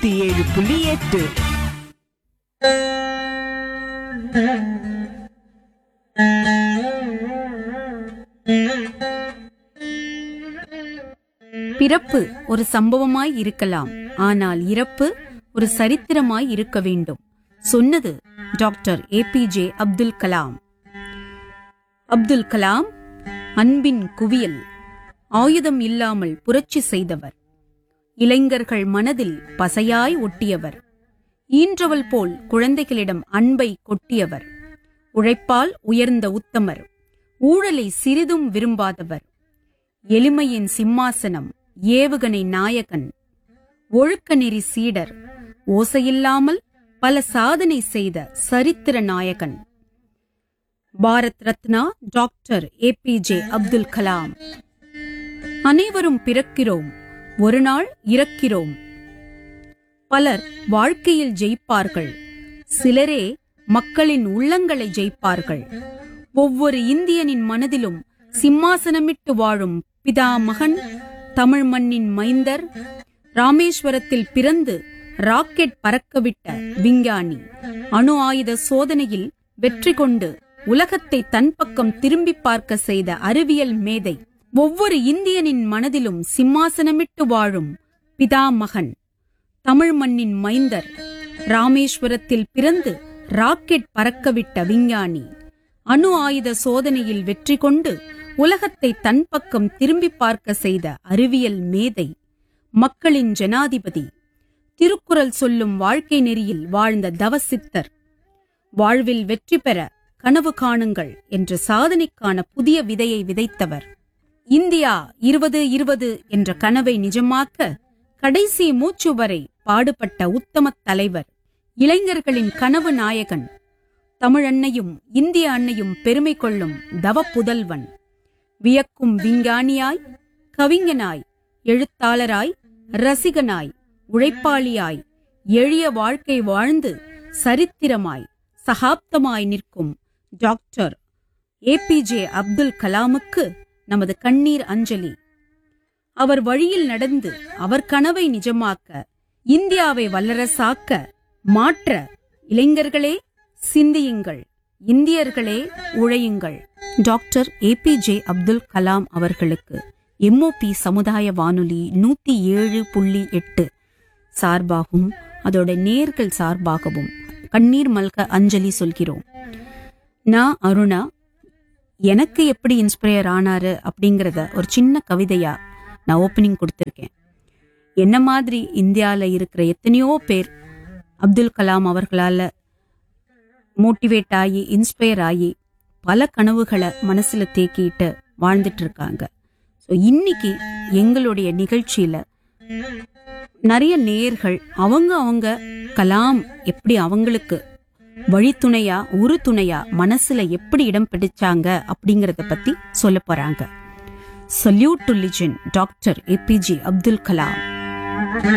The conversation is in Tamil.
நூத்தி ஏழு புள்ளி எட்டு பிறப்பு ஒரு சம்பவமாய் இருக்கலாம் ஆனால் இறப்பு ஒரு சரித்திரமாய் இருக்க வேண்டும் சொன்னது டாக்டர் ஏபிஜே அப்துல் கலாம் அப்துல் கலாம் அன்பின் குவியல் ஆயுதம் இல்லாமல் புரட்சி செய்தவர் இளைஞர்கள் மனதில் பசையாய் ஒட்டியவர் ஈன்றவள் போல் குழந்தைகளிடம் அன்பை கொட்டியவர் உழைப்பால் உயர்ந்த உத்தமர் ஊழலை சிறிதும் விரும்பாதவர் எளிமையின் சிம்மாசனம் ஏவுகணை நாயகன் ஒழுக்க நெறி சீடர் ஓசையில்லாமல் பல சாதனை செய்த சரித்திர நாயகன் பாரத் ரத்னா டாக்டர் ஏபிஜே அப்துல் கலாம் அனைவரும் பிறக்கிறோம் ஒரு நாள் இறக்கிறோம் பலர் வாழ்க்கையில் ஜெயிப்பார்கள் சிலரே மக்களின் உள்ளங்களை ஜெயிப்பார்கள் ஒவ்வொரு இந்தியனின் மனதிலும் சிம்மாசனமிட்டு வாழும் பிதா மகன் தமிழ் மண்ணின் மைந்தர் ராமேஸ்வரத்தில் பிறந்து ராக்கெட் பறக்கவிட்ட விஞ்ஞானி அணு ஆயுத சோதனையில் வெற்றி கொண்டு உலகத்தை தன் பக்கம் திரும்பி பார்க்க செய்த அறிவியல் மேதை ஒவ்வொரு இந்தியனின் மனதிலும் சிம்மாசனமிட்டு வாழும் பிதா மகன் தமிழ் மண்ணின் மைந்தர் ராமேஸ்வரத்தில் பிறந்து ராக்கெட் பறக்கவிட்ட விஞ்ஞானி அணு ஆயுத சோதனையில் வெற்றி கொண்டு உலகத்தை தன் பக்கம் திரும்பி பார்க்க செய்த அறிவியல் மேதை மக்களின் ஜனாதிபதி திருக்குறள் சொல்லும் வாழ்க்கை நெறியில் வாழ்ந்த தவசித்தர் வாழ்வில் வெற்றி பெற கனவு காணுங்கள் என்ற சாதனைக்கான புதிய விதையை விதைத்தவர் இந்தியா இருபது இருபது என்ற கனவை நிஜமாக்க கடைசி மூச்சு வரை பாடுபட்ட உத்தமத் தலைவர் இளைஞர்களின் கனவு நாயகன் தமிழன்னையும் இந்திய அன்னையும் பெருமை கொள்ளும் தவ புதல்வன் வியக்கும் விஞ்ஞானியாய் கவிஞனாய் எழுத்தாளராய் ரசிகனாய் உழைப்பாளியாய் எளிய வாழ்க்கை வாழ்ந்து சரித்திரமாய் சகாப்தமாய் நிற்கும் டாக்டர் ஏபிஜே அப்துல் கலாமுக்கு நமது கண்ணீர் அஞ்சலி அவர் வழியில் நடந்து அவர் கனவை நிஜமாக்க இந்தியாவை வல்லரசாக்க மாற்ற இளைஞர்களே சிந்தியுங்கள் இந்தியர்களே உழையுங்கள் டாக்டர் ஏபிஜே அப்துல் கலாம் அவர்களுக்கு எம்ஓபி சமுதாய வானொலி நூத்தி ஏழு புள்ளி எட்டு சார்பாகவும் அதோட நேர்கள் சார்பாகவும் கண்ணீர் மல்க அஞ்சலி சொல்கிறோம் நான் அருணா எனக்கு எப்படி இன்ஸ்பயர் ஆனாரு அப்படிங்கிறத ஒரு சின்ன கவிதையா நான் ஓப்பனிங் கொடுத்துருக்கேன் என்ன மாதிரி இந்தியாவில் இருக்கிற எத்தனையோ பேர் அப்துல் கலாம் அவர்களால் மோட்டிவேட் ஆகி இன்ஸ்பயர் ஆகி பல கனவுகளை மனசுல தேக்கிட்டு வாழ்ந்துட்டு இருக்காங்க ஸோ இன்னைக்கு எங்களுடைய நிகழ்ச்சியில நிறைய நேயர்கள் அவங்க அவங்க கலாம் எப்படி அவங்களுக்கு வழித்துணையா உரு துணையா மனசுல எப்படி இடம் பிடிச்சாங்க அப்படிங்கறத பத்தி சொல்ல போறாங்க salute to legend doctor APJ Abdul Kalam